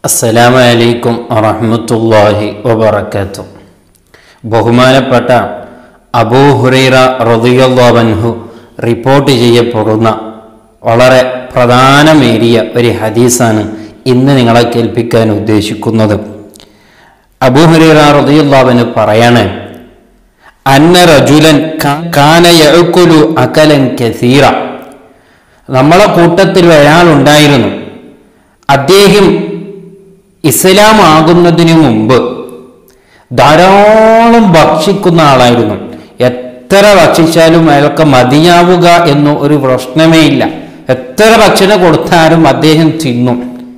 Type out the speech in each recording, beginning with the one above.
അസ്സലാമു അലൈക്കും വറഹ്മത്തുള്ളാഹി വബറകാതുഹു ബഹുമാനപ്പെട്ട അബൂ ഹുറൈറ റളിയല്ലാഹു റിപ്പോർട്ട് ചെയ്യപ്പെടുന്ന വളരെ പ്രധാനമേറിയ ഒരു ഹദീസാണ് ഇന്ന് നിങ്ങളെ കേൾപ്പിക്കാൻ ഉദ്ദേശിക്കുന്നത് അബൂ ഹുറൈറ റളിയല്ലാഹു പറയാണ് അന്ന റജുലൻ കാ- കാന യഅ്കുലു അകലൻ കസീറ നമ്മളെ കൂട്ടത്തിൽ ഒരാളുണ്ടായിരുന്നു അദ്ദേഹം ഇസ്ലാം ആകുന്നതിന് മുമ്പ് ധാരാളം ഭക്ഷിക്കുന്ന ആളായിരുന്നു എത്ര ഭക്ഷിച്ചാലും അയാൾക്ക് മതിയാവുക എന്ന ഒരു പ്രശ്നമേ ഇല്ല എത്ര ഭക്ഷണം കൊടുത്താലും അദ്ദേഹം തിന്നും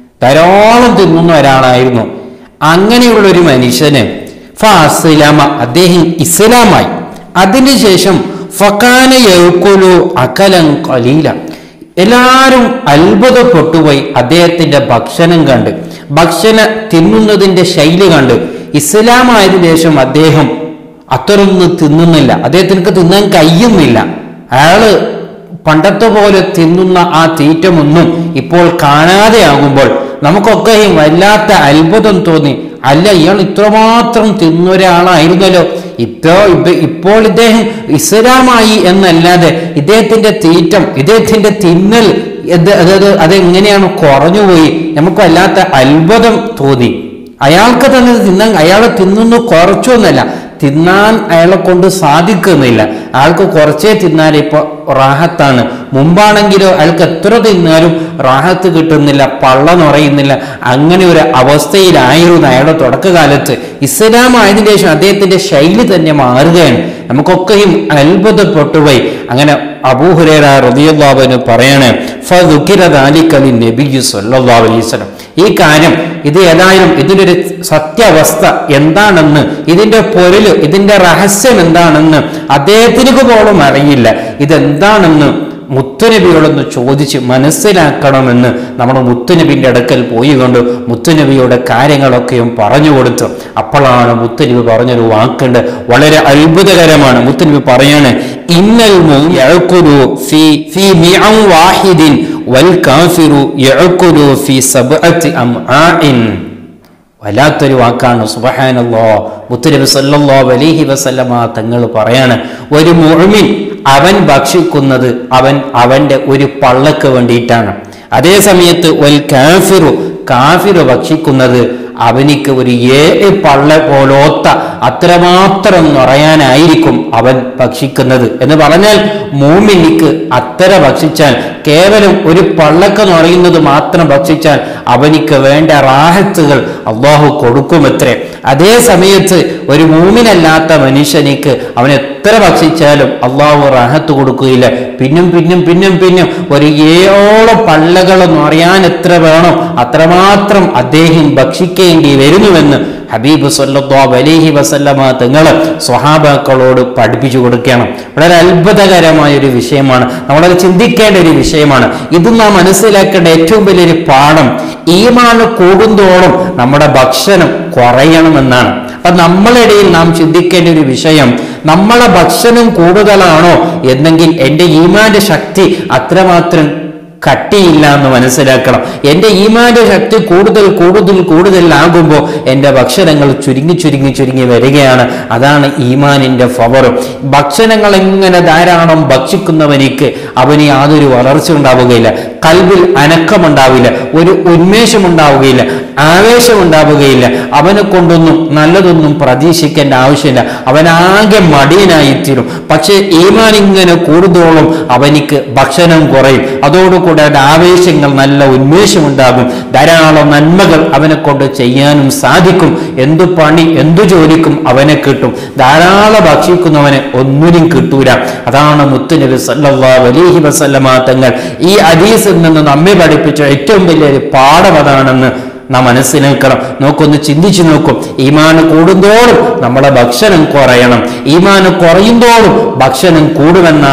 ധാരാളം തിന്നുന്ന ഒരാളായിരുന്നു അങ്ങനെയുള്ള ഒരു മനുഷ്യന് ഫാസിലാമ അദ്ദേഹം ഇസ്ലാമായി അതിനുശേഷം ഫക്കാന യൗക്കുലു അകലം കലീല എല്ലാവരും അത്ഭുതപ്പെട്ടുപോയി അദ്ദേഹത്തിന്റെ ഭക്ഷണം കണ്ട് ഭക്ഷണ തിന്നുന്നതിന്റെ ശൈലി കണ്ട് ഇസ്ലാം ആയതിനു ശേഷം അദ്ദേഹം അത്രയൊന്നും തിന്നുന്നില്ല അദ്ദേഹത്തിന് തിന്നാൻ കഴിയുന്നില്ല അയാള് പണ്ടത്തെ പോലെ തിന്നുന്ന ആ തീറ്റമൊന്നും ഇപ്പോൾ കാണാതെയാകുമ്പോൾ നമുക്കൊക്കെയും വല്ലാത്ത അത്ഭുതം തോന്നി അല്ല ഇയാൾ ഇത്രമാത്രം തിന്ന ഒരാളായിരുന്നല്ലോ ഇപ്പോ ഇപ്പ- ഇപ്പോൾ ഇദ്ദേഹം ഇസ്ലാമായി എന്നല്ലാതെ ഇദ്ദേഹത്തിന്റെ തീറ്റം ഇദ്ദേഹത്തിന്റെ തിന്നൽ ഇത് അതായത് അതെങ്ങനെയാണ് കുറഞ്ഞുപോയി നമുക്ക് വല്ലാത്ത അത്ഭുതം തോന്നി അയാൾക്ക് തന്നെ തിന്നാൻ അയാൾ തിന്നുന്നു കുറച്ചൊന്നല്ല തിന്നാൻ അയാളെ കൊണ്ട് സാധിക്കുന്നില്ല അയാൾക്ക് കുറച്ചേ തിന്നാൽ ഇപ്പൊ റാഹത്താണ് മുമ്പാണെങ്കിലോ അയാൾക്ക് എത്ര തിന്നാലും റാഹത്ത് കിട്ടുന്നില്ല പള്ള നിറയുന്നില്ല അങ്ങനെ ഒരു അവസ്ഥയിലായിരുന്നു അയാളുടെ തുടക്കകാലത്ത് ഇസ്ലാം ആയതിനു ശേഷം അദ്ദേഹത്തിന്റെ ശൈലി തന്നെ മാറുകയാണ് നമുക്കൊക്കെയും അത്ഭുതപ്പെട്ടുപോയി അങ്ങനെ അബൂഹുരേറ റതിയുള്ളാവിന് പറയാണ് ഫദുക്കിര ദാലിക്കലി നബിയു സല്ലല്ലാഹു അലൈഹി വസല്ലം ഈ കാര്യം ഇത് ഏതായാലും ഇതിനൊരു സത്യാവസ്ഥ എന്താണെന്ന് ഇതിന്റെ പൊരുല് ഇതിന്റെ രഹസ്യം എന്താണെന്ന് അദ്ദേഹത്തിന് പോലും അറിയില്ല ഇതെന്താണെന്ന് മുത്തുനബിയോടൊന്ന് ചോദിച്ച് മനസ്സിലാക്കണമെന്ന് നമ്മുടെ മുത്തുനബിന്റെ അടുക്കൽ പോയി കൊണ്ട് മുത്തുനബിയുടെ കാര്യങ്ങളൊക്കെയും പറഞ്ഞു കൊടുത്തു അപ്പോഴാണ് മുത്തുനബി പറഞ്ഞൊരു വാക്കുണ്ട് വളരെ അത്ഭുതകരമാണ് മുത്തുനബി പറയാണ് ഇന്നൽ മുഅ്മിനു യഅ്കുലു ഫീ ഫീ മിഅൻ വാഹിദിൻ വൽ കാഫിറു യഅ്കുലു ഫീ സബ്അത്തി അംആഇൻ വല്ലാത്തൊരു വാക്കാണ് സുബഹാനല്ലോ മുത്തുനബി സല്ലല്ലാഹു അലൈഹി വസല്ലമ തങ്ങൾ പറയാണ് ഒരു മുഅ്മിൻ അവൻ ഭക്ഷിക്കുന്നത് അവൻ അവന്റെ ഒരു പള്ളക്ക് വേണ്ടിയിട്ടാണ് അതേ സമയത്ത് വൽ കാഫിറു കാഫിറു ഭക്ഷിക്കുന്നത് അവനിക്ക് ഒരു ഏഴ് പള്ള പോലോത്ത അത്രമാത്രം നിറയാനായിരിക്കും അവൻ ഭക്ഷിക്കുന്നത് എന്ന് പറഞ്ഞാൽ മൂമിനിക്ക് അത്ര ഭക്ഷിച്ചാൽ കേവലം ഒരു പള്ളക്ക നിറയുന്നത് മാത്രം ഭക്ഷിച്ചാൽ അവനിക്ക് വേണ്ട റാഹത്തുകൾ അള്ളാഹു കൊടുക്കുമത്രേ അതേ സമയത്ത് ഒരു മൂമിനല്ലാത്ത മനുഷ്യനിക്ക് അവൻ എത്ര ഭക്ഷിച്ചാലും അള്ളാഹു റാഹത്ത് കൊടുക്കുകയില്ല പിന്നും പിന്നും പിന്നും പിന്നും ഒരു ഏഴോളം പള്ളകൾ നിറയാൻ എത്ര വേണം അത്രമാത്രം അദ്ദേഹം ഭക്ഷിക്കേണ്ടി വരുന്നുവെന്ന് ഹബീബ് സല്ലല്ലാഹു അലൈഹി വസല്ലമ തങ്ങൾ സ്വഹാബാക്കളോട് പഠിപ്പിച്ചു കൊടുക്കണം വളരെ അത്ഭുതകരമായ ഒരു വിഷയമാണ് നമ്മളത് ചിന്തിക്കേണ്ട ഒരു വിഷയമാണ് ഇത് നാം മനസ്സിലാക്കേണ്ട ഏറ്റവും വലിയൊരു പാഠം ഈമാന് കൂടുന്തോറും നമ്മുടെ ഭക്ഷണം കുറയണമെന്നാണ് അപ്പൊ നമ്മളിടയിൽ നാം ചിന്തിക്കേണ്ട ഒരു വിഷയം നമ്മളെ ഭക്ഷണം കൂടുതലാണോ എന്നെങ്കിൽ എൻ്റെ ഈമാന്റെ ശക്തി അത്രമാത്രം കട്ടിയില്ല എന്ന് മനസ്സിലാക്കണം എൻ്റെ ഈമാന്റെ ശക്തി കൂടുതൽ കൂടുതൽ കൂടുതലാകുമ്പോൾ എൻ്റെ ഭക്ഷണങ്ങൾ ചുരുങ്ങി ചുരുങ്ങി ചുരുങ്ങി വരികയാണ് അതാണ് ഈമാനിന്റെ ഫവർ ഭക്ഷണങ്ങൾ എങ്ങനെ ധാരാളം ഭക്ഷിക്കുന്നവനിക്ക് അവന് യാതൊരു വളർച്ച ഉണ്ടാവുകയില്ല കൽവിൽ അനക്കമുണ്ടാവില്ല ഒരു ഉന്മേഷം ഉണ്ടാവുകയില്ല ആവേശം ഉണ്ടാവുകയില്ല അവനെ കൊണ്ടൊന്നും നല്ലതൊന്നും പ്രതീക്ഷിക്കേണ്ട ആവശ്യമില്ല അവനാകെ മടിയനായിത്തീരും പക്ഷേ ഈമാൻ ഇങ്ങനെ കൂടുതോളം അവനിക്ക് ഭക്ഷണം കുറയും അതോടുകൂടെ അവന്റെ ആവേശങ്ങൾ നല്ല ഉന്മേഷമുണ്ടാകും ധാരാളം നന്മകൾ അവനെ കൊണ്ട് ചെയ്യാനും സാധിക്കും എന്തു പണി എന്തു ജോലിക്കും അവനെ കിട്ടും ധാരാളം ഭക്ഷിക്കുന്നവന് ഒന്നിനും കിട്ടൂല അതാണ് മുത്തുനബി സല്ലല്ലാഹു അലൈഹി വസല്ലമ തങ്ങൾ ഈ ഹദീസിൽ നിന്ന് നമ്മെ പഠിപ്പിച്ച ഏറ്റവും വലിയൊരു പാഠം അതാണെന്ന് നാം മനസ്സിലാക്കണം നോക്കൊന്ന് ചിന്തിച്ചു നോക്കും ഈമാന് കൂടുന്തോറും നമ്മുടെ ഭക്ഷണം കുറയണം ഈമാന് കുറയുന്തോറും ഭക്ഷണം കൂടുമെന്നാണ്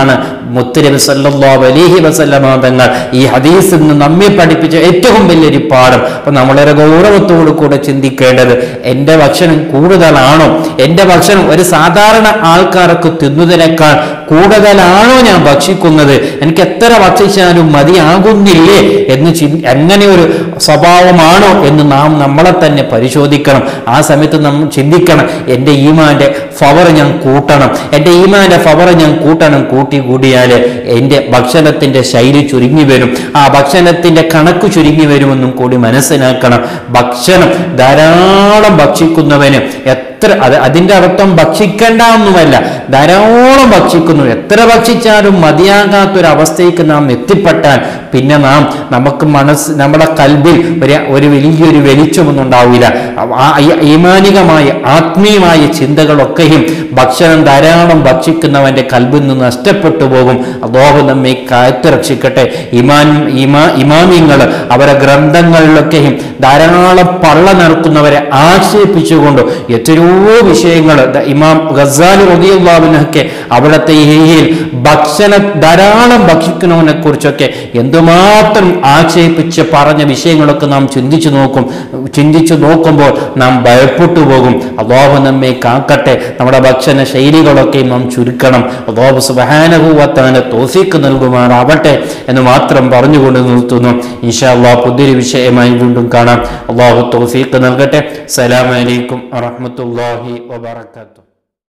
മുത്തുനബി സല്ലല്ലാഹു അലൈഹി വസല്ലമ തങ്ങൾ ഈ ഹദീസിൽ നിന്ന് നമ്മെ പഠിപ്പിച്ച ഏറ്റവും വലിയൊരു പാഠം അപ്പൊ നമ്മൾ വളരെ ഗൗരവത്തോടു കൂടെ ചിന്തിക്കേണ്ടത് എൻ്റെ ഭക്ഷണം കൂടുതലാണോ എൻ്റെ ഭക്ഷണം ഒരു സാധാരണ ആൾക്കാർക്ക് തിന്നുന്നതിനേക്കാൾ കൂടുതലാണോ ഞാൻ ഭക്ഷിക്കുന്നത് എനിക്ക് എത്ര ഭക്ഷിച്ചാലും മതിയാകുന്നില്ലേ എന്ന് ചി അങ്ങനെ ഒരു സ്വഭാവമാണോ എന്ന് നാം നമ്മളെ തന്നെ പരിശോധിക്കണം ആ സമയത്ത് നാം ചിന്തിക്കണം എൻ്റെ ഈമാന്റെ ഫവർ ഞാൻ കൂട്ടണം എൻ്റെ ഈമാന്റെ ഫവർ ഞാൻ കൂട്ടണം കൂട്ടി കൂടിയാൽ എൻ്റെ ഭക്ഷണത്തിന്റെ ശൈലി ചുരുങ്ങി വരും ആ ഭക്ഷണത്തിന്റെ കണക്ക് ചുരുങ്ങി വരുമെന്നും കൂടി മനസ്സിലാക്കണം ഭക്ഷണം ധാരാളം ഭക്ഷിക്കുന്നവന് എത്ര അത് അതിന്റെ അർത്ഥം ഭക്ഷിക്കേണ്ട ഒന്നുമല്ല ധാരാളം ഭക്ഷിക്കുന്നു എത്ര ഭക്ഷിച്ചാലും മതിയാകാത്തൊരവസ്ഥയ്ക്ക് നാം എത്തിപ്പെട്ടാൽ പിന്നെ നാം നമുക്ക് മനസ്സ് നമ്മുടെ കൽബിൽ ഒരു ഒരു വലിയൊരു വെളിച്ചമൊന്നും ഉണ്ടാവില്ല ആ ഈ- ഈമാനികമായ ആത്മീയമായ ചിന്തകളൊക്കെയും ഭക്ഷണം ധാരാളം ഭക്ഷിക്കുന്നവന്റെ കൽബിൽ നിന്ന് നഷ്ടപ്പെട്ടു പോകും അള്ളാഹു നമ്മെ കാത്തു രക്ഷിക്കട്ടെ ഇമാൻ ഇമാ ഇമാമിങ്ങൾ അവരെ ഗ്രന്ഥങ്ങളിലൊക്കെയും ധാരാളം പള്ള നിറക്കുന്നവരെ ആക്ഷേപിച്ചുകൊണ്ട് എത്രയോ വിഷയങ്ങൾ ദ ഇമാം ഗസാലി റബിയുള്ളാവിനൊക്കെ അവിടുത്തെ ഏരിയയിൽ ഭക്ഷണ ധാരാളം ഭക്ഷിക്കുന്നവനെ കുറിച്ചൊക്കെ എന്തുമാത്രം ആക്ഷേപിച്ച് പറഞ്ഞ വിഷയങ്ങളൊക്കെ നാം ചിന്തിച്ചു നോക്കും ചിന്തിച്ചു നോക്കുമ്പോൾ നാം ഭയപ്പെട്ടു പോകും അള്ളാഹു നമ്മെ കാക്കട്ടെ നമ്മുടെ ഭക്ഷണ ശൈലികളൊക്കെ നാം ചുരുക്കണം അള്ളാഹു സുബഹാനഭൂവത്താന് തോഫീക്ക് നൽകുമാറാവട്ടെ എന്ന് മാത്രം പറഞ്ഞുകൊണ്ട് നിർത്തുന്നു ഇൻഷാ അള്ളാഹ് പുതിയൊരു വിഷയമായി വീണ്ടും കാണാം അള്ളാഹു തോഫീക്ക് നൽകട്ടെ സലാമലൈക്കും വറഹമത്തല്ലാഹി വബർക്കാത്തു